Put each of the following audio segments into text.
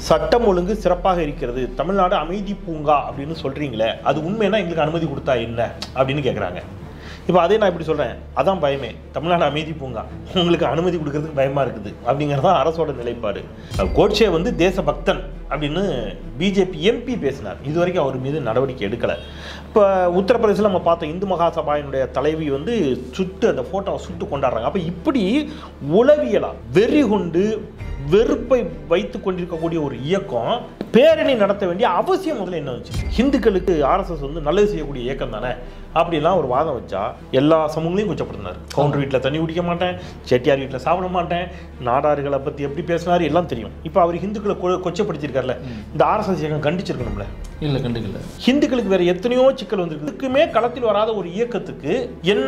சட்டம் ஒழுங்கு சிறப்பாக இருக்கிறது தமிழ்நாடு அமைதி பூங்கா அப்படின்னு சொல்றீங்களே அது உண்மைன்னா எங்களுக்கு அனுமதி கொடுத்தா என்ன அப்படின்னு கேட்குறாங்க இப்போ அதே நான் இப்படி சொல்கிறேன் அதான் பயமே தமிழ்நாடு அமைதி பூங்கா உங்களுக்கு அனுமதி கொடுக்கறதுக்கு பயமாக இருக்குது அப்படிங்கிறது தான் அரசோட நிலைப்பாடு கோட்சே வந்து தேசபக்தன் அப்படின்னு பிஜேபி எம்பி பேசினார் இது வரைக்கும் அவர் மீது நடவடிக்கை எடுக்கலை இப்போ உத்தரப்பிரதேசில் நம்ம பார்த்தோம் இந்து மகாசபாயினுடைய தலைவி வந்து சுட்டு அந்த ஃபோட்டோவை சுட்டு கொண்டாடுறாங்க அப்போ இப்படி உளவியலா வெறி கொண்டு வெறுப்பை வைத்து கொண்டிருக்கக்கூடிய ஒரு இயக்கம் பேரணி நடத்த வேண்டிய அவசியம் முதல்ல என்ன வந்துச்சு ஹிந்துக்களுக்கு ஆர்எஸ்எஸ் வந்து நல்லது செய்யக்கூடிய இயக்கம் தானே அப்படிலாம் ஒரு வாதம் வச்சா எல்லா சமூகங்களையும் கொச்சப்படுத்தினார் கவுண்டர் வீட்டில் தண்ணி குடிக்க மாட்டேன் செட்டியார் வீட்டில் சாப்பிட மாட்டேன் நாடார்களை பற்றி எப்படி பேசினார் எல்லாம் தெரியும் இப்போ அவர் ஹிந்துக்களை கொ- கொச்சப்படுத்தியிருக்காருல இந்த ஆர்எஸ்எஸ் இயக்கம் கண்டிச்சிருக்கணும்ல இல்லை கண்டுக்கல ஹிந்துக்களுக்கு வேற எத்தனையோ சிக்கல் வந்திருக்கு இதுக்குமே களத்தில் வராத ஒரு இயக்கத்துக்கு என்ன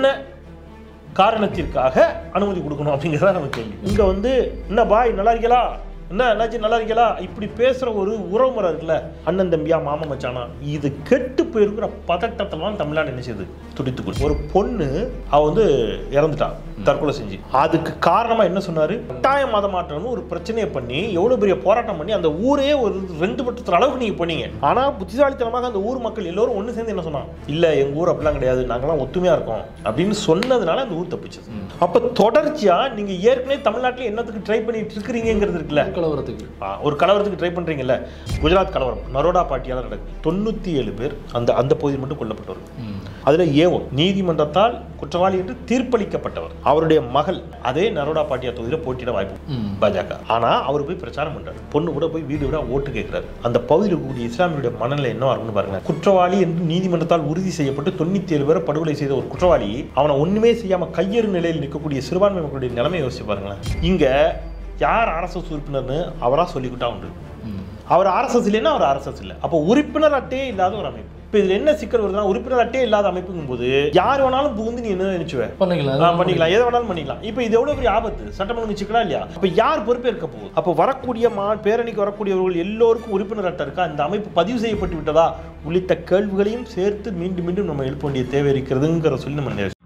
காரணத்திற்காக அனுமதி கொடுக்கணும் அப்படிங்கிறதா நம்ம கேள்வி இங்க வந்து என்ன பாய் நல்லா இருக்கீங்களா என்ன என்னாச்சு நல்லா இருக்கீங்களா இப்படி பேசுற ஒரு உறவுமுறை இருக்குல்ல அண்ணன் தம்பியா மாமா மச்சானா இது கெட்டு போயிருக்கிற பதட்டத்தெல்லாம் தமிழ்நாடு என்ன செய்யுது துடித்து கொடு ஒரு பொண்ணு அவ வந்து இறந்துட்டா தற்கொலை செஞ்சு அதுக்கு காரணமா என்ன சொன்னாரு கட்டாய மத மாற்றம்னு ஒரு பிரச்சனையை பண்ணி எவ்வளவு பெரிய போராட்டம் பண்ணி அந்த ஊரே ஒரு ரெண்டு பட்டத்துல அளவுக்கு நீங்க பண்ணீங்க ஆனா புத்திசாலித்தனமாக அந்த ஊர் மக்கள் எல்லோரும் ஒண்ணு சேர்ந்து என்ன சொன்னாங்க இல்ல எங்க ஊர் அப்படிலாம் கிடையாது நாங்கெல்லாம் ஒத்துமையா இருக்கோம் அப்படின்னு சொன்னதுனால அந்த ஊர் தப்பிச்சது அப்ப தொடர்ச்சியா நீங்க ஏற்கனவே தமிழ்நாட்டுல என்னத்துக்கு ட்ரை பண்ணிட்டு இருக்கிறீங்கிறது இருக்குல்ல கலவரத்துக்கு ஆ, ஒரு கலவரத்துக்கு ட்ரை பண்றீங்கல்ல குஜராத் கலவரம் நரோடா பாட்டியால நடக்குது தொண்ணூத்தி ஏழு பேர் அந்த அந்த பகுதியில் மட்டும் கொல்லப்பட்டவர் ம். அதுல ஏவோ நீதிமன்றத்தால் குற்றவாளி என்று தீர்ப்பளிக்கப்பட்டவர் அவருடைய மகள் அதே நரோடா பாட்டியா தொகுதியில போட்டியிட வாய்ப்பு ம். பாஜக ஆனா அவர் போய் பிரச்சாரம் பண்றாரு பொண்ணு கூட போய் வீடு விட ஓட்டு கேட்கிறாரு அந்த பகுதியில் இருக்கக்கூடிய இஸ்லாமியுடைய மனநிலை என்ன இருக்குன்னு பாருங்க குற்றவாளி என்று நீதிமன்றத்தால் உறுதி செய்யப்பட்டு தொண்ணூத்தி ஏழு பேரை படுகொலை செய்த ஒரு குற்றவாளி அவனை ஒண்ணுமே செய்யாம கையெறு நிலையில் நிற்கக்கூடிய சிறுபான்மை மக்களுடைய நிலைமை யோசிச்சு பாருங்களேன் இங்க யார் அரசு உறுப்பினர்னு அவரா சொல்லிக்கிட்டா உண்டு ம். அவர் ஆர்எஸ்எஸ் இல்லைன்னா அவர் ஆர்எஸ்எஸ் இல்லை அப்போ உறுப்பினர் அட்டையே இல்லாத ஒரு அமைப்பு இப்போ இதுல என்ன சிக்கல் வருதுன்னா உறுப்பினர் அட்டையே இல்லாத அமைப்புங்கும் போது யார் வேணாலும் புகுந்து நீ என்ன நினைச்சுவ பண்ணிக்கலாம் ஆ, பண்ணிக்கலாம் எதை வேணாலும் பண்ணிக்கலாம் இப்போ இது எவ்வளவு பெரிய ஆபத்து சட்டம் ஒழுங்கு சிக்கலா இல்லையா அப்ப யார் பொறுப்பேற்க போகுது அப்ப வரக்கூடிய மா பேரணிக்கு வரக்கூடியவர்கள் எல்லோருக்கும் உறுப்பினர் அட்டை இருக்கா இந்த அமைப்பு பதிவு செய்யப்பட்டு விட்டதா உள்ளிட்ட கேள்விகளையும் சேர்த்து மீண்டும் மீண்டும் நம்ம எழுப்ப வேண்டிய தேவை இருக்கிறதுங்கிற சொல்லி நம்ம நிறைவு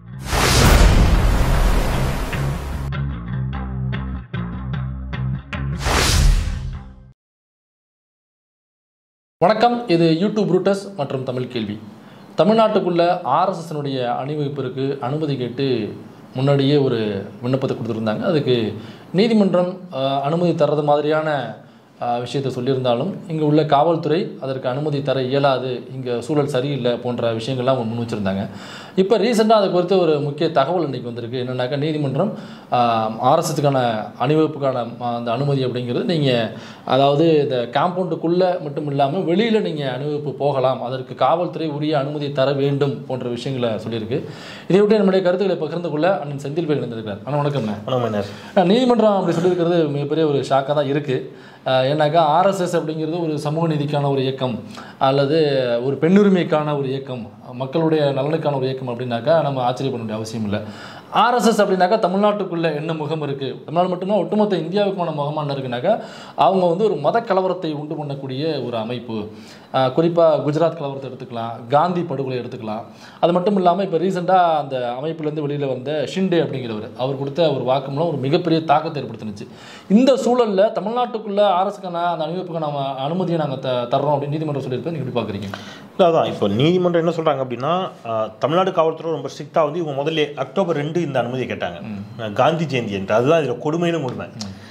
வணக்கம் இது யூடியூப் ரூட்டஸ் மற்றும் தமிழ் கேள்வி தமிழ்நாட்டுக்குள்ள ஆர்எஸ்எஸ்னுடைய அணிவகுப்பிற்கு அனுமதி கேட்டு முன்னாடியே ஒரு விண்ணப்பத்தை கொடுத்துருந்தாங்க அதுக்கு நீதிமன்றம் அஹ், அனுமதி தர்றது மாதிரியான அஹ், விஷயத்தை சொல்லியிருந்தாலும் இங்கே உள்ள காவல்துறை அதற்கு அனுமதி தர இயலாது இங்கே சூழல் சரியில்லை போன்ற விஷயங்கள்லாம் அவங்க முன் வச்சுருந்தாங்க இப்போ ரீசெண்டாக அதை குறித்து ஒரு முக்கிய தகவல் இன்னைக்கு வந்திருக்கு என்னன்னாக்கா நீதிமன்றம் ஆர்எஸ்எஸ்க்கான அணிவகுப்புக்கான அஹ், அந்த அனுமதி அப்படிங்கிறது நீங்கள் அதாவது இந்த காம்பவுண்டுக்குள்ளே மட்டும் இல்லாமல் வெளியில் நீங்கள் அணிவகுப்பு போகலாம் அதற்கு காவல்துறை உரிய அனுமதி தர வேண்டும் போன்ற விஷயங்களை சொல்லியிருக்கு இதை விட்டு நம்முடைய கருத்துக்களை பகிர்ந்து கொள்ள அண்ணன் செந்தில் பேர் இணைந்திருக்கிறார் அண்ணா வணக்கம்ண்ணே வணக்கம் என்ன அஹ் நீதிமன்றம் அப்படி சொல்லியிருக்கிறது மிகப்பெரிய ஒரு ஷாக்காக தான் இருக்குது ஏன்னாக்கா ஆர்எஸ்எஸ் அப்படிங்கிறது ஒரு சமூக நீதிக்கான ஒரு இயக்கம் அல்லது ஒரு பெண்ணுரிமைக்கான ஒரு இயக்கம் மக்களுடைய நலனுக்கான ஒரு இயக்கம் அப்படின்னாக்கா நம்ம ஆச்சரியப்பட வேண்டிய அவசியம் இல்லை ஆர்எஸ்எஸ் அப்படின்னாக்கா தமிழ்நாட்டுக்குள்ளே என்ன முகம் இருக்குது தமிழ்நாடு மட்டும்தான் ஒட்டுமொத்த இந்தியாவுக்குமான முகமாக என்ன இருக்குனாக்கா அவங்க வந்து ஒரு மத கலவரத்தை உண்டு பண்ணக்கூடிய ஒரு அமைப்பு குறிப்பாக குஜராத் கலவரத்தை எடுத்துக்கலாம் காந்தி படுகொலை எடுத்துக்கலாம் அது மட்டும் இல்லாமல் இப்போ ரீசெண்டாக அந்த அமைப்புலேருந்து வெளியில் வந்த ஷிண்டே அப்படிங்கிறவர் அவர் கொடுத்த ஒரு வாக்குமூலம் ஒரு மிகப்பெரிய தாக்கத்தை ஏற்படுத்துனுச்சு இந்த சூழலில் தமிழ்நாட்டுக்குள்ளே அரசுக்கான அந்த அணிவகுப்புக்கான நம்ம அனுமதியை நாங்கள் த தர்றோம் அப்படின்னு நீதிமன்றம் சொல்லியிருப்பேன் நீங்கள் எப்படி பார்க்குறீங்க இல்லை அதான் இப்போ நீதிமன்றம் என்ன சொல்றாங்க அப்படின்னா ஆஹ், தமிழ்நாடு காவல்துறை ரொம்ப ஸ்ட்ரிக்டாக வந்து இவங்க முதல்ல அக்டோபர் ரெண்டு இந்த அனுமதியை கேட்டாங்க ஆஹ், காந்தி ஜெயந்தி என்று அதுதான் இதில் கொடுமையிலும் கொடுமை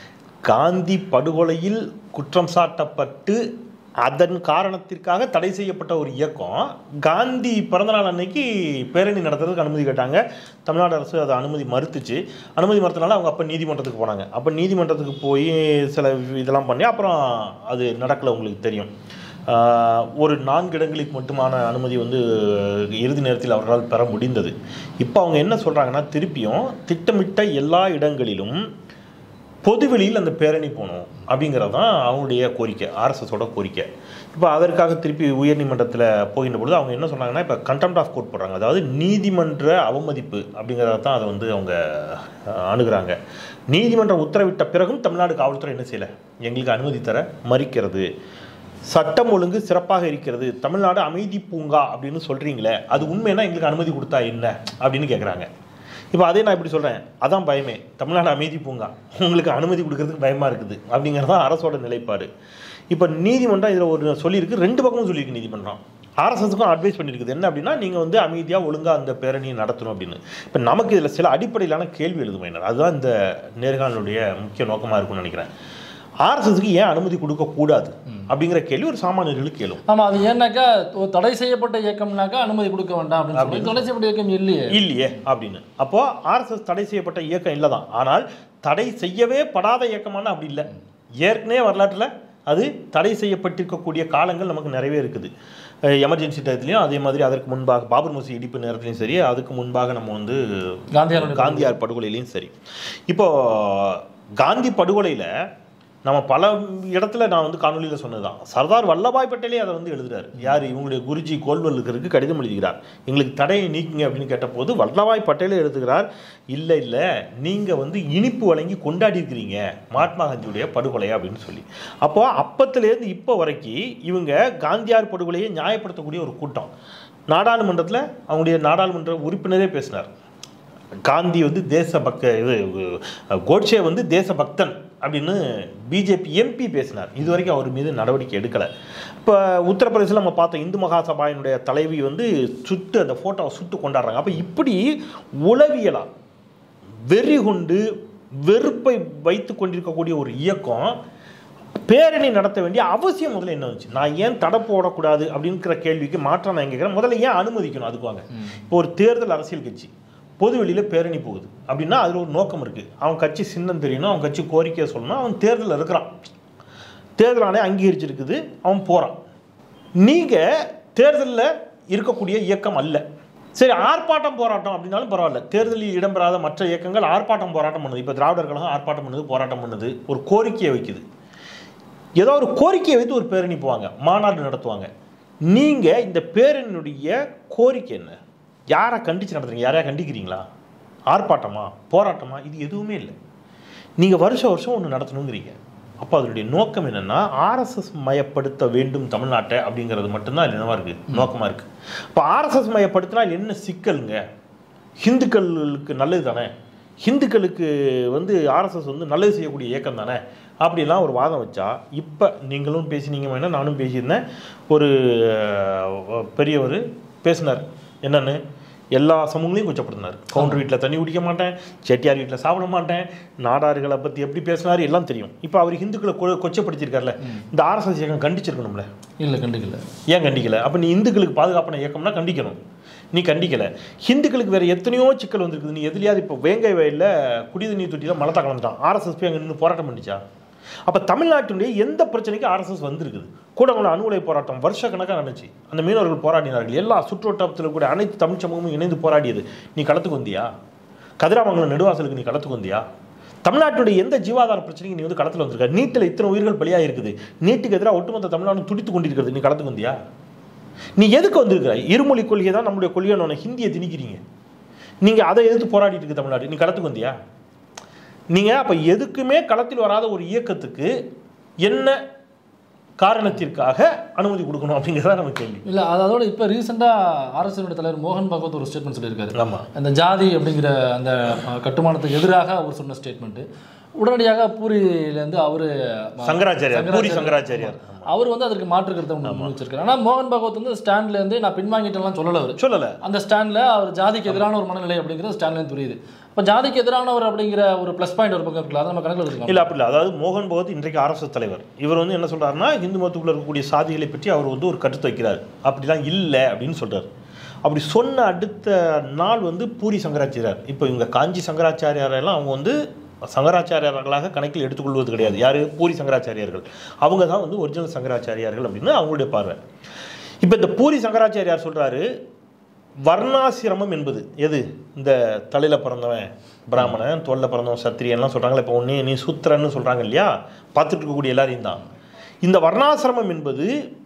காந்தி படுகொலையில் குற்றம் சாட்டப்பட்டு அதன் காரணத்திற்காக தடை செய்யப்பட்ட ஒரு இயக்கம் காந்தி பிறந்தநாள் அன்னைக்கு பேரணி நடத்துறதுக்கு அனுமதி கேட்டாங்க தமிழ்நாடு அரசு அதை அனுமதி மறுத்துச்சு அனுமதி மறுத்தனால அவங்க அப்போ நீதிமன்றத்துக்கு போனாங்க அப்போ நீதிமன்றத்துக்கு போய் சில இதெல்லாம் பண்ணி அப்புறம் அது நடக்கலை உங்களுக்கு தெரியும் ஆஹ் ஒரு நான்கு இடங்களுக்கு மட்டுமான அனுமதி வந்து இறுதி நேரத்தில் அவர்களால் பெற முடிந்தது இப்போ அவங்க என்ன சொல்கிறாங்கன்னா திருப்பியும் திட்டமிட்ட எல்லா இடங்களிலும் பொதுவெளியில் அந்த பேரணி போகணும் அப்படிங்கிறது தான் அவங்களுடைய கோரிக்கை ஆர்எஸ்எஸோட கோரிக்கை இப்போ அதற்காக திருப்பி உயர்நீதிமன்றத்தில் போகின்ற பொழுது அவங்க என்ன சொன்னாங்கன்னா இப்போ கண்டெம்ட் ஆஃப் கோர்ட் போடுறாங்க அதாவது நீதிமன்ற அவமதிப்பு அப்படிங்கிறத தான் அதை வந்து அவங்க அஹ், அணுகுறாங்க நீதிமன்றம் உத்தரவிட்ட பிறகும் தமிழ்நாடு காவல்துறை என்ன செய்யலை எங்களுக்கு அனுமதி தர மறுக்கிறது சட்டம் ஒழுங்கு சிறப்பாக இருக்கிறது தமிழ்நாடு அமைதி பூங்கா அப்படின்னு சொல்றீங்களே அது உண்மைன்னா எங்களுக்கு அனுமதி கொடுத்தா என்ன அப்படின்னு கேட்குறாங்க இப்போ அதே நான் இப்படி சொல்கிறேன் அதான் பயமே தமிழ்நாடு அமைதி பூங்கா உங்களுக்கு அனுமதி கொடுக்கறதுக்கு பயமாக இருக்குது அப்படிங்கிறது தான் அரசோட நிலைப்பாடு இப்போ நீதிமன்றம் இதில் ஒரு சொல்லியிருக்கு ரெண்டு பக்கமும் சொல்லியிருக்கு நீதிமன்றம் ஆர்எஸ்எஸ்க்கும் அட்வைஸ் பண்ணியிருக்குது என்ன அப்படின்னா நீங்கள் வந்து அமைதியாக ஒழுங்காக அந்த பேரணியை நடத்தணும் அப்படின்னு இப்போ நமக்கு இதில் சில அடிப்படையிலான கேள்வி எழுதுமையினர் அதுதான் இந்த நேர்காணலுடைய முக்கிய நோக்கமாக இருக்கும்னு நினைக்கிறேன் ஆர்எஸ்எஸ்க்கு ஏன் அனுமதி கொடுக்கக்கூடாது அப்படிங்கிற கேள்வி ஒரு சாமானியர்களுக்கு கேளும் ஆமா அது ஏன்னாக்கா ஒரு தடை செய்யப்பட்ட இயக்கம்னாக்கா அனுமதி கொடுக்க வேண்டாம் அப்படின்னு சொல்லி தடை செய்யப்பட்ட இயக்கம் இல்லையே இல்லையே அப்படின்னு அப்போ ஆர்எஸ்எஸ் தடை செய்யப்பட்ட இயக்கம் இல்லை தான் ஆனால் தடை செய்யவே படாத இயக்கமான அப்படி இல்லை ஏற்கனவே வரலாற்றில் அது தடை செய்யப்பட்டிருக்கக்கூடிய காலங்கள் நமக்கு நிறையவே இருக்குது எமர்ஜென்சி டயத்துலையும் அதே மாதிரி அதற்கு முன்பாக பாபர் மசூதி இடிப்பு நேரத்துலையும் சரி அதுக்கு முன்பாக நம்ம வந்து காந்தியாருடைய காந்தியார் படுகொலையிலையும் சரி இப்போ காந்தி படுகொலையில் நம்ம பல இடத்துல நான் வந்து காணொலியில் சொன்னதுதான் சர்தார் வல்லபாய் பட்டேலே அதை வந்து எழுதுறாரு யார் இவங்களுடைய குருஜி கோல்வல்லுக்கருக்கு கடிதம் எழுதுகிறார் எங்களுக்கு தடையை நீக்குங்க அப்படின்னு கேட்டபோது வல்லபாய் பட்டேலே எழுதுகிறார் இல்லை இல்லை நீங்கள் வந்து இனிப்பு வழங்கி கொண்டாடி இருக்கிறீங்க மகாத்மா காந்தியுடைய படுகொலை அப்படின்னு சொல்லி அப்போ அப்பத்துலேருந்து இப்போ வரைக்கும் இவங்க காந்தியார் படுகொலையை நியாயப்படுத்தக்கூடிய ஒரு கூட்டம் நாடாளுமன்றத்தில் அவங்களுடைய நாடாளுமன்ற உறுப்பினரே பேசினார் காந்தி வந்து தேசபக்த இது அஹ், கோட்சே வந்து தேசபக்தன் அப்படின்னு பிஜேபி எம்பி பேசினார் இது வரைக்கும் அவர் மீது நடவடிக்கை எடுக்கலை இப்போ உத்தரப்பிரதேசில் நம்ம பார்த்தோம் இந்து மகாசபாயினுடைய தலைவி வந்து சுட்டு அந்த ஃபோட்டோவை சுட்டு கொண்டாடுறாங்க அப்போ இப்படி உளவியலா வெறி கொண்டு வெறுப்பை வைத்து கொண்டிருக்கக்கூடிய ஒரு இயக்கம் பேரணி நடத்த வேண்டிய அவசியம் முதல்ல என்ன வந்துச்சு நான் ஏன் தடை போடக்கூடாது அப்படிங்கிற கேள்விக்கு மாற்றம் நான் கேட்குறேன் முதல்ல ஏன் அனுமதிக்கணும் அதுக்கு வாங்க இப்போ ஒரு தேர்தல் அரசியல் கட்சி பொது வெளியில் பேரணி போகுது அப்படின்னா அதில் ஒரு நோக்கம் இருக்குது அவன் கட்சி சின்னம் தெரியணும் அவன் கட்சி கோரிக்கையை சொல்லணும் அவன் தேர்தலில் இருக்கிறான் தேர்தல் ஆணையம் அங்கீகரிச்சிருக்குது அவன் போகிறான் நீங்கள் தேர்தலில் இருக்கக்கூடிய இயக்கம் அல்ல சரி ஆர்ப்பாட்டம் போராட்டம் அப்படின்னாலும் பரவாயில்ல தேர்தலில் இடம்பெறாத மற்ற இயக்கங்கள் ஆர்ப்பாட்டம் போராட்டம் பண்ணுது இப்போ திராவிடர் கழகம் ஆர்ப்பாட்டம் பண்ணுது போராட்டம் பண்ணுது ஒரு கோரிக்கையை வைக்குது ஏதோ ஒரு கோரிக்கையை வைத்து ஒரு பேரணி போவாங்க மாநாடு நடத்துவாங்க நீங்கள் இந்த பேரணியுடைய கோரிக்கை என்ன யாரை கண்டித்து நடத்துறீங்க யாரையா கண்டிக்கிறீங்களா ஆர்ப்பாட்டமா போராட்டமா இது எதுவுமே இல்லை நீங்கள் வருஷம் வருஷம் ஒன்று நடத்தணுங்கிறீங்க அப்போ அதனுடைய நோக்கம் என்னென்னா ஆர்எஸ்எஸ் மயப்படுத்த வேண்டும் தமிழ்நாட்டை அப்படிங்கிறது மட்டும்தான் அது என்னவா இருக்குது நோக்கமாக இருக்குது இப்போ ஆர்எஸ்எஸ் மயப்படுத்தினா என்ன சிக்கலுங்க ஹிந்துக்களுக்கு நல்லது தானே ஹிந்துக்களுக்கு வந்து ஆர்எஸ்எஸ் வந்து நல்லது செய்யக்கூடிய இயக்கம் தானே அப்படிலாம் ஒரு வாதம் வச்சா இப்போ நீங்களும் பேசினீங்க வேணா நானும் பேசியிருந்தேன் ஒரு அஹ், பெரியவர் பேசினார் என்னன்னு எல்லா சமூகங்களையும் கொச்சப்படுத்தினார் கவுண்டர் வீட்டில் தண்ணி குடிக்க மாட்டேன் செட்டியார் வீட்டில் சாப்பிட மாட்டேன் நாடார்களை பற்றி எப்படி பேசினார் எல்லாம் தெரியும் இப்போ அவர் ஹிந்துக்களை கொ கொச்சப்படுத்தியிருக்கார்ல இந்த ஆர்எஸ்எஸ் இயக்கம் கண்டிச்சிருக்கணும்ல இல்லை கண்டிக்கல ஏன் கண்டிக்கல அப்போ நீ இந்துக்களுக்கு பாதுகாப்பான இயக்கம்னா கண்டிக்கணும் நீ கண்டிக்கல ஹிந்துக்களுக்கு வேற எத்தனையோ சிக்கல் வந்திருக்குது நீ எதுலையாவது இப்போ வேங்கை வயலில் குடிநீர் தொட்டியில் மலத்தை கலந்துட்டான் ஆர்எஸ்எஸ் போய் அங்கே நின்று போராட்டம் பண்ணிச்சா அப்போ தமிழ்நாட்டினுடைய எந்த பிரச்சனைக்கு ஆர்எஸ்எஸ் வந்திருக்குது கூடங்குள அணுகுலை போராட்டம் வருஷ கணக்காக நடந்துச்சு அந்த மீனவர்கள் போராடினார்கள் எல்லா சுற்றுவட்டாரத்தில் கூட அனைத்து தமிழ் சமூகமும் இணைந்து போராடியது நீ களத்துக்கு வந்தியா கதிராமங்கலம் நெடுவாசலுக்கு நீ களத்துக்கு வந்தியா தமிழ்நாட்டுடைய எந்த ஜீவாதார பிரச்சனைக்கு நீ வந்து களத்தில் வந்திருக்க நீட்டில் இத்தனை உயிர்கள் பலியாக இருக்குது நீட்டுக்கு எதிராக ஒட்டுமொத்த தமிழ்நாடும் துடித்து கொண்டிருக்கிறது நீ களத்துக்கு வந்தியா நீ எதுக்கு வந்திருக்கிற இருமொழி கொள்கை தான் நம்முடைய கொள்கையான ஹிந்தியை திணிக்கிறீங்க நீங்கள் அதை எதிர்த்து போராடிட்டு இருக்கு தமிழ்நாடு நீ களத்துக்கு வந்தியா நீங்கள் அப்போ எதுக்குமே களத்தில் வராத ஒரு இயக்கத்துக்கு என்ன காரணத்திற்காக அனுமதி கொடுக்கணும் அப்படிங்கிறதா நம்ம கேள்வி இல்லை அதோட இப்போ ரீசெண்டாக ஆர்எஸ்எனுடைய தலைவர் மோகன் பகவத் ஒரு ஸ்டேட்மெண்ட் சொல்லியிருக்காரு ஆமாம் அந்த ஜாதி அப்படிங்கிற அந்த அஹ், கட்டுமானத்துக்கு எதிராக அவர் சொன்ன ஸ்டேட்மெண்ட்டு உடனடியாக பூரியிலேருந்து அவர் சங்கராச்சாரியார் பூரி சங்கராச்சாரியார் அவர் வந்து அதற்கு மாற்று கருத்தை ஒன்று முன்வச்சிருக்காரு ஆனால் மோகன் பகவத் வந்து ஸ்டாண்ட்ல இருந்து நான் பின்வாங்கிட்டேன்லாம் சொல்லலை அவர் சொல்லலை அந்த ஸ்டாண்ட்ல அவர் ஜாதிக்கு எதிரான ஒரு மனநிலை அப்படிங்கிறது ஸ்டாண்ட்ல புரியுது இப்போ ஜாதிக்கு எதிரானவர் அப்படிங்கிற ஒரு ப்ளஸ் பாயிண்ட் ஒரு பக்கம் இருக்குல்ல அதை நம்ம கணக்கில் எடுத்துக்கலாம் இல்லை அப்படி இல்லை அதாவது மோகன் பகவத் இன்றைக்கு ஆர்எஸ்எஸ் தலைவர் இவர் வந்து என்ன சொல்றாருன்னா இந்து மதத்துக்குள்ள இருக்கக்கூடிய சாதிகளை பற்றி அவர் வந்து ஒரு கருத்து வைக்கிறார் அப்படிலாம் இல்லை அப்படின்னு சொல்றாரு அப்படி சொன்ன அடுத்த நாள் வந்து பூரி சங்கராச்சாரியார் இப்போ இவங்க காஞ்சி சங்கராச்சாரியாரெல்லாம் அவங்க வந்து சங்கராச்சாரியார்களாக கணக்கில் எடுத்துக்கொள்வது கிடையாது யார் பூரி சங்கராச்சாரியார்கள் அவங்க தான் வந்து ஒரிஜினல் சங்கராச்சாரியார்கள் அப்படின்னு அவங்களுடைய பார்வை இப்போ இந்த பூரி சங்கராச்சாரியார் சொல்றாரு வர்ணாசிரமம் என்பது எது இந்த தலையில் பிறந்தவன் பிராமணன் தோல்ல பிறந்தவன் சத்திரியன்லாம் சொல்கிறாங்களே இப்போ ஒன்று நீ சூத்திரன்னு சொல்கிறாங்க இல்லையா பார்த்துட்டு இருக்கக்கூடிய எல்லாரையும் தான் இந்த வர்ணாசிரமம் என்பது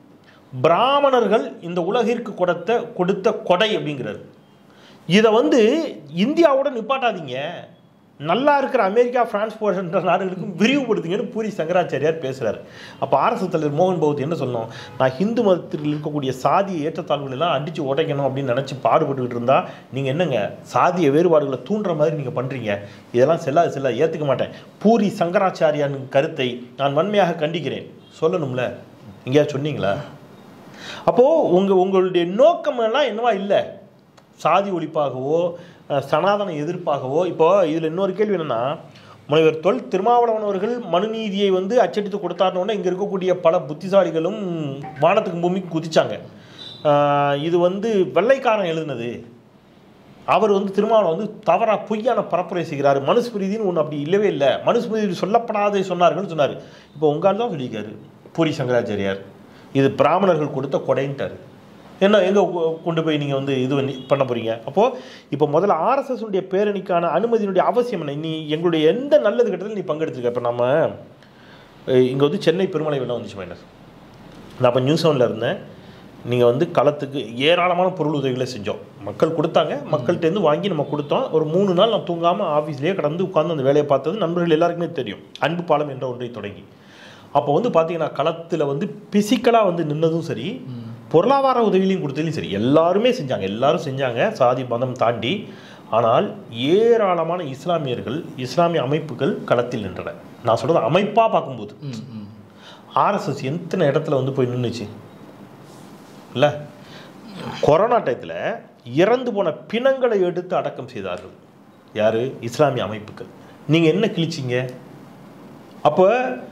பிராமணர்கள் இந்த உலகிற்கு கொடுத்த கொடுத்த கொடை அப்படிங்கிறார் இதை வந்து இந்தியாவோட நிப்பாட்டாதீங்க நல்லா இருக்கிற அமெரிக்கா பிரான்ஸ் போன்ற நாடுகளுக்கும் விரிவுபடுத்துங்கன்னு பூரி சங்கராச்சாரியார் பேசுறாரு அப்போ ஆர்எஸ்எஸ் தலைவர் மோகன் பகவத் என்ன சொல்லணும் நான் ஹிந்து மதத்தில் இருக்கக்கூடிய சாதிய ஏற்றத்தாழ்வுகள் எல்லாம் அடிச்சு உடைக்கணும் அப்படின்னு நினைச்சு பாடுபட்டுக்கிட்டு இருந்தா நீங்க என்னங்க சாதிய வேறுபாடுகளை தூண்டுற மாதிரி நீங்க பண்றீங்க இதெல்லாம் செல்லாது செல்லாது ஏத்துக்க மாட்டேன் பூரி சங்கராச்சாரியான் கருத்தை நான் வன்மையாக கண்டிக்கிறேன் சொல்லணும்ல எங்கேயாவது சொன்னீங்களா அப்போ உங்க உங்களுடைய நோக்கம் எல்லாம் என்னவா இல்லை சாதி ஒழிப்பாகவோ அஹ், சனாதன எதிர்ப்பாகவோ இப்போ இதுல இன்னொரு கேள்வி என்னன்னா முனைவர் தொல் திருமாவளவன் அவர்கள் மனுநீதியை வந்து அச்சடித்து கொடுத்தாருன்னு இங்க இருக்கக்கூடிய பல புத்திசாலிகளும் வானத்துக்கு பூமிக்கு குதிச்சாங்க அஹ், இது வந்து வெள்ளைக்காரன் எழுதுனது அவர் வந்து திருமாவளவன் வந்து தவறா பொய்யான பரப்புரை செய்கிறார் மனுஸ்மிருதின்னு ஒன்று அப்படி இல்லவே இல்லை மனுஸ்மிருதி சொல்லப்படாதே சொன்னார்கள்னு சொன்னார் இப்போ உங்கால் தான் சொல்லியிருக்காரு பூரி சங்கராச்சாரியார் இது பிராமணர்கள் கொடுத்த கொடைன்ட்டார் என்ன எங்கே கொண்டு போய் நீங்கள் வந்து இது பண்ணி- பண்ண போறீங்க அப்போது இப்போ முதல்ல ஆர்எஸ்எஸ் உடைய பேரணிக்கான அனுமதியினுடைய அவசியம் என்ன நீ எங்களுடைய எந்த நல்லது கட்டத்தில் நீ பங்கெடுத்துருக்க இப்போ நம்ம இங்கே வந்து சென்னை பெருமலை வெள்ளம் வந்துச்சு மைனர் நான் அப்போ நியூஸ் செவனில் இருந்தேன் நீங்கள் வந்து களத்துக்கு ஏராளமான பொருள் உதவிகளை செஞ்சோம் மக்கள் கொடுத்தாங்க மக்கள்கிட்டேருந்து வாங்கி நம்ம கொடுத்தோம் ஒரு மூணு நாள் நான் தூங்காமல் ஆஃபீஸ்லேயே கடந்து உட்காந்து அந்த வேலையை பார்த்தது நண்பர்கள் எல்லாருக்குமே தெரியும் அன்பு பாலம் என்ற ஒன்றை தொடங்கி அப்போ வந்து பார்த்தீங்கன்னா களத்தில் வந்து பிசிக்கலாக வந்து நின்னதும் சரி பொருளாதார உதவியிலையும் கொடுத்ததுலையும் சரி எல்லாருமே செஞ்சாங்க எல்லாரும் செஞ்சாங்க சாதி மதம் தாண்டி ஆனால் ஏராளமான இஸ்லாமியர்கள் இஸ்லாமிய அமைப்புகள் களத்தில் நின்றன நான் சொல்கிறது அமைப்பாக பார்க்கும்போது ம், ம். ஆர்எஸ்எஸ் எத்தனை இடத்துல வந்து போய் நின்றுச்சு இல்லை கொரோனா டயத்தில் இறந்து போன பிணங்களை எடுத்து அடக்கம் செய்தார்கள் யாரு இஸ்லாமிய அமைப்புகள் நீங்கள் என்ன கிழிச்சிங்க அப்போ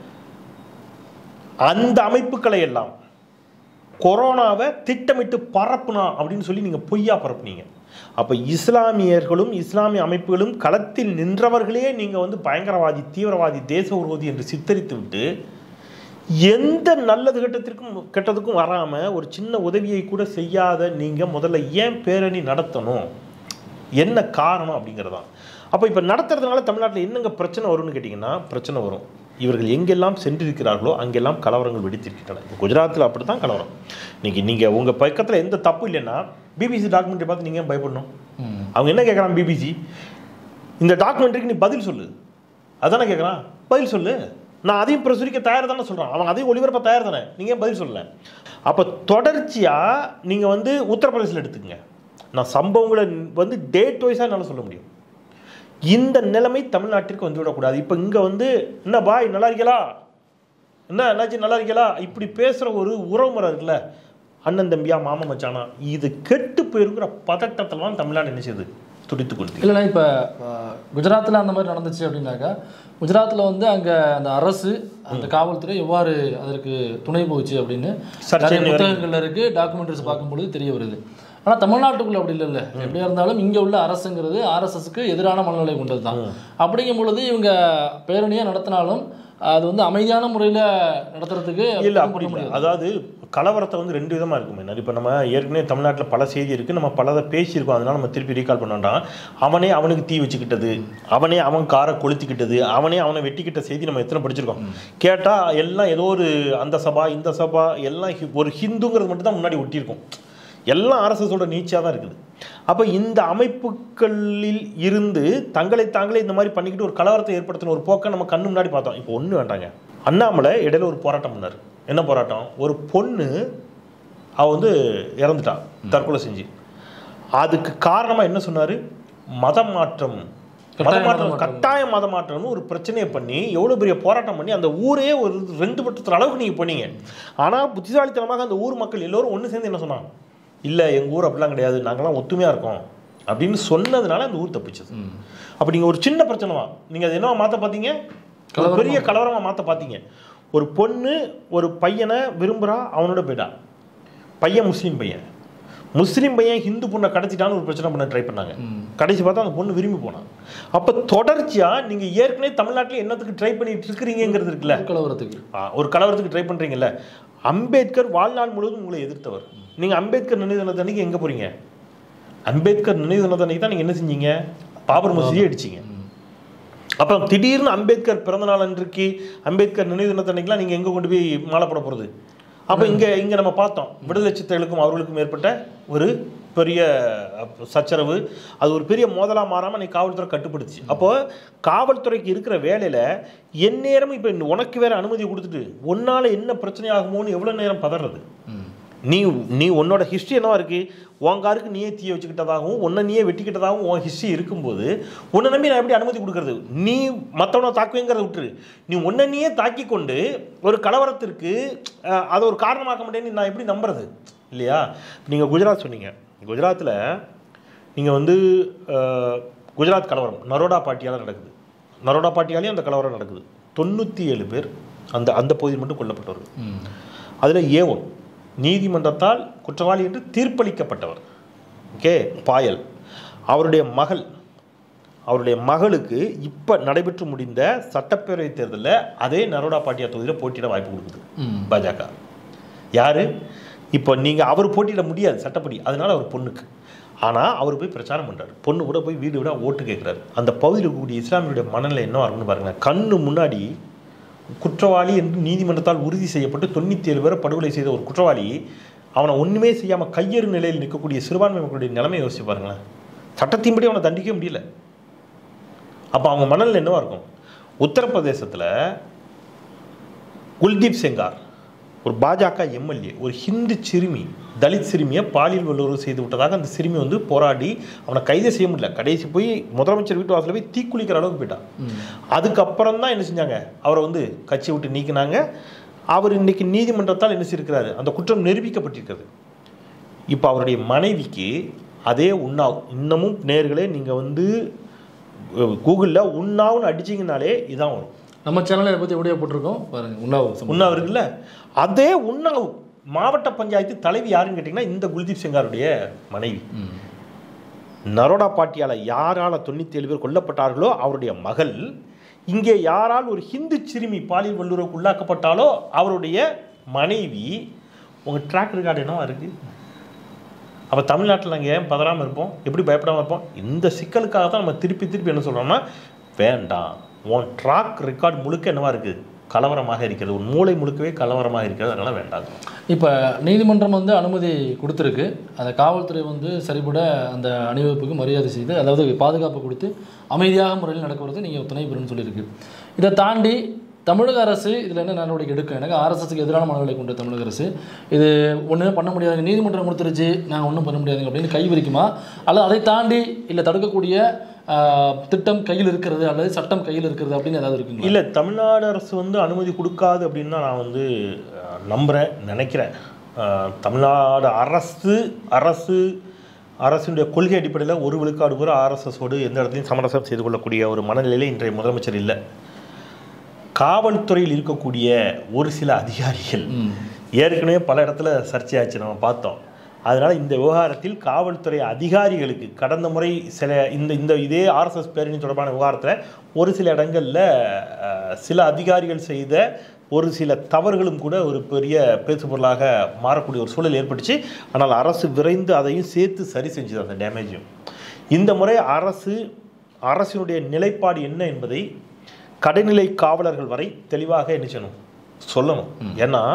அந்த அமைப்புகளை எல்லாம் கொரோனாவை திட்டமிட்டு பரப்புனா அப்படின்னு சொல்லி நீங்கள் பொய்யா பரப்புனீங்க அப்போ இஸ்லாமியர்களும் இஸ்லாமிய அமைப்புகளும் களத்தில் நின்றவர்களே நீங்கள் வந்து பயங்கரவாதி தீவிரவாதி தேச விரோதி என்று சித்தரித்து விட்டு எந்த நல்லது கெட்டத்திற்கும் கெட்டதுக்கும் வராமல் ஒரு சின்ன உதவியை கூட செய்யாத நீங்கள் முதல்ல ஏன் பேரணி நடத்தணும் என்ன காரணம் அப்படிங்கிறதான் அப்போ இப்போ நடத்துறதுனால தமிழ்நாட்டில் என்னங்க பிரச்சனை வரும்னு கேட்டிங்கன்னா பிரச்சனை வரும் இவர்கள் எங்கெல்லாம் சென்றிருக்கிறார்களோ அங்கெல்லாம் கலவரங்கள் வெடித்திருக்கின்றன இப்போ குஜராத்தில் அப்படி தான் கலவரம் இன்னைக்கு நீங்கள் உங்கள் பக்கத்தில் எந்த தப்பு இல்லைன்னா பிபிசி டாக்குமெண்ட்ரி பார்த்து நீங்கள் ஏன் பயப்படணும் ம். அவங்க என்ன கேட்குறான் பிபிசி இந்த டாக்குமெண்ட்ரிக்கு நீ பதில் சொல்லு அதானே கேட்குறான் பதில் சொல்லு நான் அதையும் பிரசுரிக்க தயார் தானே சொல்கிறேன் அவன் அதையும் ஒளிபரப்ப தயார் தானே நீங்கள் பதில் சொல்லல அப்போ தொடர்ச்சியாக நீங்கள் வந்து உத்தரப்பிரதேசில் எடுத்துக்கங்க நான் சம்பவங்களை வந்து டேட் வைஸாக என்னால் சொல்ல முடியும் இந்த நிலைமை தமிழ்நாட்டிற்கு வந்து விடக்கூடாது இப்போ இங்கே வந்து என்ன பாய் நல்லா இருக்கீங்களா என்ன என்னாச்சு நல்லா இருக்கீங்களா இப்படி பேசுகிற ஒரு உறவுமுறை இருக்குல்ல அண்ணன் தம்பியா மாமா மச்சானா இது கெட்டு போயிருக்கிற பதட்டத்தில் தான் தமிழ்நாடு என்ன செய்யுது துடித்து கொண்டு இல்லைண்ணா இப்போ குஜராத்தில் அந்த மாதிரி நடந்துச்சு அப்படின்னாக்கா குஜராத்தில் வந்து அங்கே அந்த அரசு அந்த காவல்துறை எவ்வாறு அதற்கு துணை போச்சு அப்படின்னு சர்ச்சை நிறைய நிறைய புத்தகங்கள்ல இருக்கு டாக்குமெண்ட்ரிஸ் பார்க்கும்பொழுது தெரிய வருது ஆனால் தமிழ்நாட்டுக்குள்ள அப்படி இல்லைல்ல எப்படியா இருந்தாலும் இங்கே உள்ள அரசுங்கிறது ஆர்எஸ்எஸ்க்கு எதிரான மனநிலை கொண்டது தான் அப்படிங்கும் பொழுது இவங்க பேரணியாக நடத்தினாலும் அது வந்து அமைதியான முறையில் நடத்துறதுக்கு இல்ல எதுவும் அப்படி பண்ண இல்லை முடியாது அதாவது கலவரத்தை வந்து ரெண்டு விதமா இருக்குமே நிறைய இப்போ நம்ம ஏற்கனவே தமிழ்நாட்டில் பல செய்தி இருக்கு நம்ம பலதை பேசியிருக்கோம் அதனால நம்ம திருப்பி ரீகால் பண்ண வேண்டாம் அவனே அவனுக்கு தீ வச்சுக்கிட்டது அவனே அவன் காரை கொளுத்திக்கிட்டது அவனே அவனை வெட்டிக்கிட்ட செய்தி நம்ம எத்தனை படிச்சிருக்கோம் கேட்டா எல்லாம் ஏதோ ஒரு அந்த சபா இந்த சபா எல்லாம் ஹி- ஒரு ஹிந்துங்கிறது மட்டும் தான் முன்னாடி ஒட்டியிருக்கும் எல்லாம் ஆர்எஸ்எஸோட நீச்சாக தான் இருக்குது அப்போ இந்த அமைப்புகளில் இருந்து தங்களை தாங்களே இந்த மாதிரி பண்ணிக்கிட்டு ஒரு கலவரத்தை ஏற்படுத்தின ஒரு போக்கை நம்ம கண்ணு முன்னாடி பார்த்தோம் இப்போ ஒன்றும் வேண்டாங்க அண்ணாமலை இடையில ஒரு போராட்டம் பண்ணார் என்ன போராட்டம் ஒரு பொண்ணு அவ வந்து இறந்துட்டா தற்கொலை செஞ்சு அதுக்கு காரணமாக என்ன சொன்னார் மதம் மாற்றம் மத கட்டாய மத மாற்றம் மாற்றம். கட்டாய மத மாற்றம்னு ஒரு பிரச்சனையை பண்ணி எவ்வளோ பெரிய போராட்டம் பண்ணி அந்த ஊரே ஒரு ரெண்டு பட்டத்தில் அளவுக்கு நீங்கள் பண்ணீங்க ஆனால் புத்திசாலித்தனமாக அந்த ஊர் மக்கள் எல்லோரும் ஒன்று சேர்ந்து என்ன சொன்னாங்க இல்லை எங்கள் ஊர் அப்படிலாம் கிடையாது நாங்களாம் ஒத்துமையாக இருக்கோம் அப்படின்னு சொன்னதுனால அந்த ஊர் தப்பிச்சது அப்போ நீங்கள் ஒரு சின்ன பிரச்சனை தான் நீங்கள் அது என்னவா மாற்ற பார்த்தீங்க ஒரு கலவரமா பெரிய கலவரமாக மாற்ற பார்த்தீங்க ஒரு பொண்ணு ஒரு பையனை விரும்புகிறா அவனோட போயிட்டா பையன் முஸ்லீம் பையன் முஸ்லீம் பையன் ஹிந்து பொண்ணை கடத்திட்டான்னு ஒரு பிரச்சனை பண்ண ட்ரை பண்ணாங்க கடைசி பார்த்தா அந்த பொண்ணு விரும்பி போனான் அப்போ தொடர்ச்சியாக நீங்கள் ஏற்கனவே தமிழ்நாட்டில் என்னத்துக்கு ட்ரை பண்ணிட்டு இருக்கிறீங்கிறது இருக்குல்ல கலவரத்துக்கு ஆ, ஒரு கலவரத்துக்கு ட்ரை பண்றீங்கல்ல அம்பேத்கர் வாழ்நாள் முழுவதும் உங்களை எதிர்த்தவர் நீங்க அம்பேத்கர் நினைவு தினத்தன்னைக்கு எங்க போறீங்க அம்பேத்கர் நினைவு தினத்தன்னைக்கு தான் நீங்க என்ன செஞ்சீங்க பாபர் மசூதியை அடிச்சீங்க அப்புறம் திடீர்னு அம்பேத்கர் பிறந்த நாள் அன்றைக்கு அம்பேத்கர் நினைவு தினத்தன்னைக்குலாம் நீங்க எங்க கொண்டு போய் மாலை போட போறது அப்போ இங்கே இங்கே நம்ம பார்த்தோம் விடுதலை சித்தைகளுக்கும் அவர்களுக்கும் ஏற்பட்ட ஒரு பெரிய அஹ், சச்சரவு அது ஒரு பெரிய மோதலாக மாறாமல் நீ காவல்துறை கட்டுப்படுத்துச்சு அப்போ காவல்துறைக்கு இருக்கிற வேலையில் எந்நேரமும் இப்போ உனக்கு வேற அனுமதி கொடுத்துட்டு உன்னால் என்ன பிரச்சனை ஆகுமோன்னு எவ்வளோ நேரம் பதறது நீ நீ உன்னோட ஹிஸ்ட்ரி என்னவா இருக்கு உன் காருக்கு நீயே தீய வச்சுக்கிட்டதாகவும் உன்னை நீயே வெட்டிக்கிட்டதாகவும் உன் ஹிஸ்ட்ரி இருக்கும்போது உன்னை நம்பி நான் எப்படி அனுமதி கொடுக்கறது நீ மற்றவனை தாக்குவேங்கிறத விட்டுரு நீ உன்னை நீயே தாக்கி கொண்டு ஒரு கலவரத்திற்கு அஹ், அதை ஒரு காரணமாக்க மாட்டேன்னு நான் எப்படி நம்புறது இல்லையா நீங்கள் குஜராத் சொன்னீங்க குஜராத்தில் நீங்கள் வந்து அஹ், குஜராத் கலவரம் நரோடா பாட்டியால் நடக்குது நரோடா பாட்டியாலையும் அந்த கலவரம் நடக்குது தொண்ணூற்றி ஏழு பேர் அந்த அந்த பகுதியில் மட்டும் கொல்லப்பட்டவர்கள் அதில் ஏவன் நீதிமன்றத்தால் குற்றவாளி என்று தீர்ப்பளிக்கப்பட்டவர் ஓகே பாயல் அவருடைய மகள் அவருடைய மகளுக்கு இப்போ நடைபெற்று முடிந்த சட்டப்பேரவை தேர்தலில் அதே நரோடா பாட்டியா தொகுதியில் போட்டியிட வாய்ப்பு கொடுக்குது பாஜக யாரு இப்போ நீங்கள் அவர் போட்டியிட முடியாது சட்டப்படி அதனால அவர் பொண்ணுக்கு ஆனால் அவர் போய் பிரச்சாரம் பண்றாரு பொண்ணு கூட போய் வீடு விட ஓட்டு கேட்குறாரு அந்த பகுதியில் இருக்கக்கூடிய இஸ்லாமியுடைய மனநிலை என்ன இருக்குன்னு பாருங்க கண்ணு முன்னாடி குற்றவாளி என்று நீதிமன்றத்தால் உறுதி செய்யப்பட்டு தொண்ணூற்றி ஏழு பேரை படுகொலை செய்த ஒரு குற்றவாளி அவனை ஒன்றுமே செய்யாமல் கையெறு நிலையில் நிற்கக்கூடிய சிறுபான்மை மக்களுடைய நிலைமை யோசிச்சு பாருங்களேன் சட்டத்தின்படி அவனை தண்டிக்க முடியல அப்போ அவங்க மனநிலை என்னவா இருக்கும் உத்தரப்பிரதேசத்தில் குல்தீப் செங்கார் ஒரு பாஜக எம்எல்ஏ ஒரு ஹிந்து சிறுமி தலித் சிறுமியை பாலியல் வல்லுறவு செய்து விட்டதாக அந்த சிறுமி வந்து போராடி அவனை கைது செய்ய முடியல கடைசி போய் முதலமைச்சர் வீட்டு வாசலில் போய் தீக்குளிக்கிற அளவுக்கு போயிட்டான் அதுக்கப்புறம் தான் என்ன செஞ்சாங்க அவரை வந்து கட்சி விட்டு நீக்கினாங்க அவர் இன்னைக்கு நீதிமன்றத்தால் என்ன செய்திருக்கிறாரு அந்த குற்றம் நிரூபிக்கப்பட்டிருக்கிறது இப்போ அவருடைய மனைவிக்கு அதே உண்ணாவ் இன்னமும் நேர்களே நீங்கள் வந்து கூகுளில் உண்ணாவுன்னு அடிச்சிங்கனாலே இதான் வரும் நம்ம சேனலில் இதை பற்றி வீடியோ போட்டிருக்கோம் பாருங்க உண்ணாவு சம்பவம். உண்ணாவு இருக்குல்ல அதே உண்ணாவு மாவட்ட பஞ்சாயத்து தலைவி யாருன்னு கேட்டிங்கன்னா இந்த குல்தீப் செங்காருடைய மனைவி ம். நரோடா பாட்டியால் யாரால் தொண்ணூற்றி ஏழு பேர் கொல்லப்பட்டார்களோ அவருடைய மகள் இங்கே யாரால் ஒரு ஹிந்து சிறுமி பாலியல் வல்லுறவுக்கு உள்ளாக்கப்பட்டாலோ அவருடைய மனைவி உங்கள் ட்ராக் ரெக்கார்டு என்னவா இருக்குது அப்போ தமிழ்நாட்டில் நாங்கள் ஏன் பதறாமல் இருப்போம் எப்படி பயப்படாமல் இருப்போம் இந்த சிக்கலுக்காக தான் நம்ம திருப்பி திருப்பி என்ன சொல்கிறோம்னா வேண்டாம் உன் ட்ராக் ரெக்கார்டு முழுக்க என்னவா இருக்குது கலவரமாக இருக்கிறது உன் மூளை முழுக்கவே கலவரமாக இருக்கிறது அதனால் வேண்டாம் இப்போ நீதிமன்றம் வந்து அனுமதி கொடுத்துருக்கு அந்த காவல்துறை வந்து சரிபட அந்த அணிவகுப்புக்கு மரியாதை செய்து அதாவது பாதுகாப்பு கொடுத்து அமைதியாக முறையில் நடக்கிறது நீங்கள் துணை பெறுன்னு சொல்லியிருக்கு இதை தாண்டி தமிழக அரசு இதில் என்ன நடவடிக்கை எடுக்கும் எனக்கு ஆர்எஸ்எஸ்க்கு எதிரான மனநிலை கொண்ட தமிழக அரசு இது ஒன்றுமே பண்ண முடியாது நீதிமன்றம் கொடுத்துருச்சு நாங்கள் ஒன்றும் பண்ண முடியாதுங்க அப்படின்னு கை விரிக்குமா அல்லது அதை தாண்டி இல்லை தடுக்கக்கூடிய ஆஹ், திட்டம் கையில் இருக்கிறது அல்லது சட்டம் கையில் இருக்கிறது அப்படின்னு ஏதாவது இருக்குங்களா இல்லை தமிழ்நாடு அரசு வந்து அனுமதி கொடுக்காது அப்படின்னு தான் நான் வந்து அஹ், நம்புறேன் நினைக்கிறேன் அஹ், தமிழ்நாடு அரசு அரசு அரசினுடைய கொள்கை அடிப்படையில் ஒரு விழுக்காடு கூட ஆர்எஸ்எஸோடு எந்த இடத்துலையும் சமரசம் செய்து கொள்ளக்கூடிய ஒரு மனநிலையில் இன்றைய முதலமைச்சர் இல்லை காவல்துறையில் இருக்கக்கூடிய ஒரு சில அதிகாரிகள் ஏற்கனவே பல இடத்துல சர்ச்சையாச்சு நம்ம பார்த்தோம் அதனால் இந்த விவகாரத்தில் காவல்துறை அதிகாரிகளுக்கு கடந்த முறை சில இந்த இந்த இதே ஆர்எஸ்எஸ் பேரணி தொடர்பான விவகாரத்தில் ஒரு சில இடங்களில் அஹ், சில அதிகாரிகள் செய்த ஒரு சில தவறுகளும் கூட ஒரு பெரிய பேசுபொருளாக மாறக்கூடிய ஒரு சூழல் ஏற்பட்டுச்சு ஆனால் அரசு விரைந்து அதையும் சேர்த்து சரி செஞ்சது அந்த டேமேஜையும் இந்த முறை அரசு அரசினுடைய நிலைப்பாடு என்ன என்பதை கடைநிலை காவலர்கள் வரை தெளிவாக என்ன செய்யணும் சொல்லணும் ஏன்னா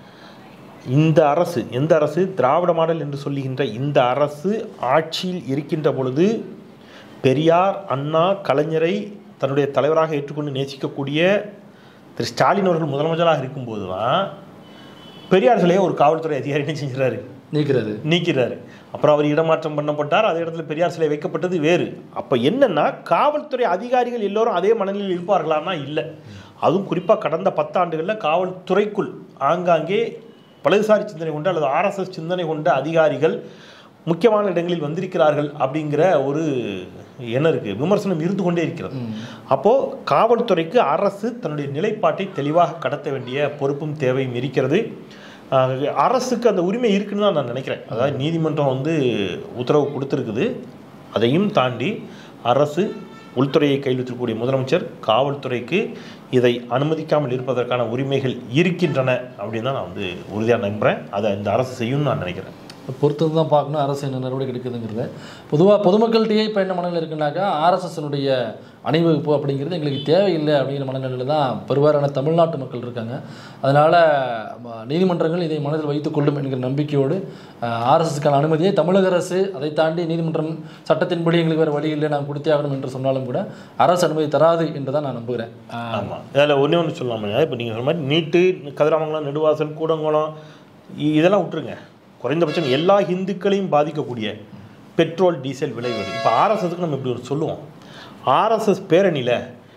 இந்த அரசு எந்த அரசு திராவிட மாடல் என்று சொல்லுகின்ற இந்த அரசு ஆட்சியில் இருக்கின்ற பொழுது பெரியார் அண்ணா கலைஞரை தன்னுடைய தலைவராக ஏற்றுக்கொண்டு நேசிக்கக்கூடிய திரு ஸ்டாலின் அவர்கள் முதலமைச்சராக இருக்கும்போது தான் பெரியார் சிலையை ஒரு காவல்துறை அதிகாரி என்ன செஞ்சுறாரு நீக்கிறது நீக்கிறாரு அப்புறம் அவர் இடமாற்றம் பண்ணப்பட்டார் அதே இடத்துல பெரியார் சிலை வைக்கப்பட்டது வேறு அப்போ என்னன்னா காவல்துறை அதிகாரிகள் எல்லோரும் அதே மனநிலையில் இருப்பார்களான்னா இல்லை அதுவும் குறிப்பாக கடந்த பத்தாண்டுகளில் காவல்துறைக்குள் ஆங்காங்கே பலதுசாரி சிந்தனை கொண்ட அல்லது ஆர்எஸ்எஸ் சிந்தனை கொண்ட அதிகாரிகள் முக்கியமான இடங்களில் வந்திருக்கிறார்கள் அப்படிங்கிற ஒரு என்ன இருக்குது விமர்சனம் இருந்து கொண்டே இருக்கிறது அப்போது காவல்துறைக்கு அரசு தன்னுடைய நிலைப்பாட்டை தெளிவாக கடத்த வேண்டிய பொறுப்பும் தேவையும் இருக்கிறது ஆஹ் அரசுக்கு அந்த உரிமை இருக்குன்னு தான் நான் நினைக்கிறேன் அதாவது நீதிமன்றம் வந்து உத்தரவு கொடுத்துருக்குது அதையும் தாண்டி அரசு உள்துறையை கையில் வச்சிருக்கக்கூடிய முதலமைச்சர் காவல்துறைக்கு இதை அனுமதிக்காமல் இருப்பதற்கான உரிமைகள் இருக்கின்றன அப்படின்னு தான் நான் வந்து உறுதியாக நம்புகிறேன் அதை இந்த அரசு செய்யும்னு நான் நினைக்கிறேன் பொறுத்து தான் பார்க்கணும் அரசு என்ன நடவடிக்கை எடுக்குதுங்கிறது பொதுவாக பொதுமக்கள்கிட்டயே இப்போ என்ன மனநிலை இருக்குன்னாக்கா ஆர்எஸ்எஸ்னுடைய அணிவகுப்பு அப்படிங்கிறது எங்களுக்கு தேவையில்லை அப்படிங்கிற மனநிலையில் தான் பெருவாரான தமிழ்நாட்டு மக்கள் இருக்காங்க அதனால் நீதிமன்றங்கள் இதை மனதில் வைத்துக் கொள்ளும் என்கிற நம்பிக்கையோடு ஆர்எஸ்எஸ்க்கான அனுமதியை தமிழக அரசு அதை தாண்டி நீதிமன்றம் சட்டத்தின்படி எங்களுக்கு வேறு வழி இல்லை நான் கொடுத்தே ஆகணும் என்று சொன்னாலும் கூட அரசு அனுமதி தராது என்று தான் நான் நம்புகிறேன் ஆஹ் ஆமாம் அதில் ஒன்றே ஒன்று சொல்லலாமா இப்போ நீங்கள் சொன்ன மாதிரி நீட்டு கதிராமங்கலம் நெடுவாசல் கூடங்குளம் இ- இதெல்லாம் விட்டுருங்க குறைந்தபட்சம் எல்லா இந்துக்களையும் பாதிக்கக்கூடிய பெட்ரோல் டீசல் விலை வருது இப்போ ஆர்எஸ்எஸ்க்கு நம்ம இப்படி ஒரு சொல்லுவோம் ஆர்எஸ்எஸ் பேரணியில்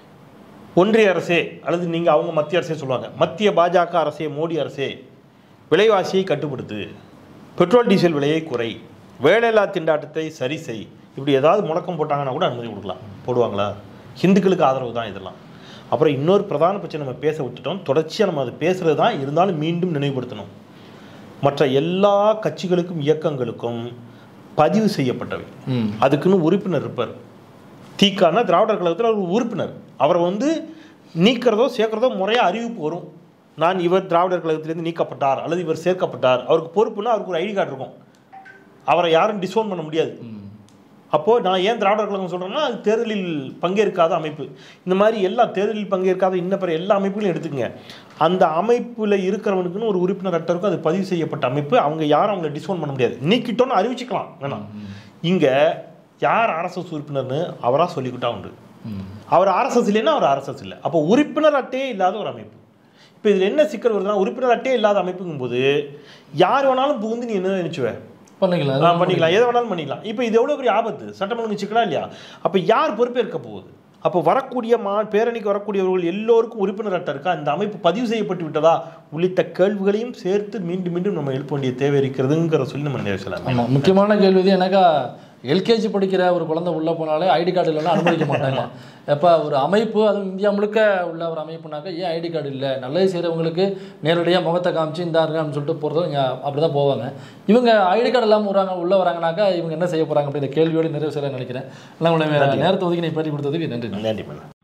ஒன்றிய அரசே அல்லது நீங்கள் அவங்க மத்திய அரசே சொல்லுவாங்க மத்திய பாஜக அரசே மோடி அரசே விலைவாசியை கட்டுப்படுத்து பெட்ரோல் டீசல் விலையை குறை வேலையில்லா திண்டாட்டத்தை சரி செய் இப்படி ஏதாவது முழக்கம் போட்டாங்கன்னா கூட அனுமதி கொடுக்கலாம் போடுவாங்களா ஹிந்துக்களுக்கு ஆதரவு தான் இதெல்லாம் அப்புறம் இன்னொரு பிரதான பிரச்சனை நம்ம பேச விட்டுட்டோம் தொடர்ச்சியாக நம்ம அது பேசுகிறது தான் இருந்தாலும் மீண்டும் நினைவுபடுத்தணும் மற்ற எல்லா கட்சிகளுக்கும் இயக்கங்களுக்கும் பதிவு செய்யப்பட்டவை ம் அதுக்குன்னு உறுப்பினர் இருப்பார் தீக்கானா திராவிடர் கழகத்தில் ஒரு உறுப்பினர் அவரை வந்து நீக்கிறதோ சேர்க்கிறதோ முறையாக அறிவிப்பு வரும் நான் இவர் திராவிடர் கழகத்திலேருந்து நீக்கப்பட்டார் அல்லது இவர் சேர்க்கப்பட்டார் அவருக்கு பொறுப்புன்னா அவருக்கு ஒரு ஐடி கார்டு இருக்கும் அவரை யாரும் டிஸ்ஓன் பண்ண முடியாது ம் அப்போது நான் ஏன் திராவிடர் கழகம் சொல்கிறேன்னா அது தேர்தலில் பங்கேற்காத அமைப்பு இந்த மாதிரி எல்லா தேர்தலில் பங்கேற்காத இன்ன பிற எல்லா அமைப்புகளையும் எடுத்துக்கங்க அந்த அமைப்பில் இருக்கிறவனுக்குன்னு ஒரு உறுப்பினர் அட்டை இருக்கும் அது பதிவு செய்யப்பட்ட அமைப்பு அவங்க யாரும் அவங்கள டிஸ்ஓன் பண்ண முடியாது நீக்கிட்டோன்னு அறிவிச்சுக்கலாம் வேணாம் இங்கே யார் ஆர்எஸ்எஸ் உறுப்பினர்னு அவராக சொல்லிக்கிட்டா உண்டு ம் அவர் ஆர்எஸ்எஸ் இல்லைன்னா அவர் ஆர்எஸ்எஸ் இல்லை அப்போ உறுப்பினர் அட்டையே இல்லாத ஒரு அமைப்பு இப்போ இதில் என்ன சிக்கல் வருதுன்னா உறுப்பினர் அட்டையே இல்லாத அமைப்புங்கும்போது யார் வேணாலும் புகுந்து நீ என்ன நினைச்சுவ பண்ணிக்கலாம் ஆ, அது பண்ணிக்கலாம் எதை வேணாலும் பண்ணிக்கலாம் இப்போ இது எவ்வளோ பெரிய ஆபத்து சட்டம் ஒழுங்கு சிக்கலா இல்லையா அப்போ யார் பொறுப்பேற்க போகுது அப்போ வரக்கூடிய மா பேரணிக்கு வரக்கூடியவர்கள் எல்லோருக்கும் உறுப்பினர் அட்டை இருக்கா இந்த அமைப்பு பதிவு செய்யப்பட்டு விட்டதா உள்ளிட்ட கேள்விகளையும் சேர்த்து மீண்டும் மீண்டும் நம்ம எழுப்ப வேண்டிய தேவை இருக்கிறதுங்கிற சொல்லி நம்ம நிறைவு செய்யலாம் ஆமாம் முக்கியமான கேள்வி இது எனக்கா எல்கேஜி படிக்கிற ஒரு குழந்தை உள்ளே போனாலே ஐடி கார்டு இல்லைன்னா அனுமதிக்க மாட்டாங்க எப்போ ஒரு அமைப்பு அதுவும் இந்தியா முழுக்க உள்ள ஒரு அமைப்புனாக்கா ஏன் ஐடி கார்டு இல்லை நல்லது செய்கிறவங்களுக்கு நேரடியாக முகத்தை காமிச்சு இந்த அப்படின்னு சொல்லிட்டு போகிறது இங்கே அப்படி தான் போவாங்க இவங்க ஐடி கார்டு இல்லாமல் வராங்க உள்ளே வராங்கனாக்கா இவங்க என்ன செய்ய போகிறாங்க அப்படின்ற கேள்வியோடு நிறைவு செய்ய நினைக்கிறேன் எல்லாம் உங்களை நேரத்தை ஒதுக்கி நீ பேட்டி கொடுத்ததுக்கு நன்றி நன்றி மேடம்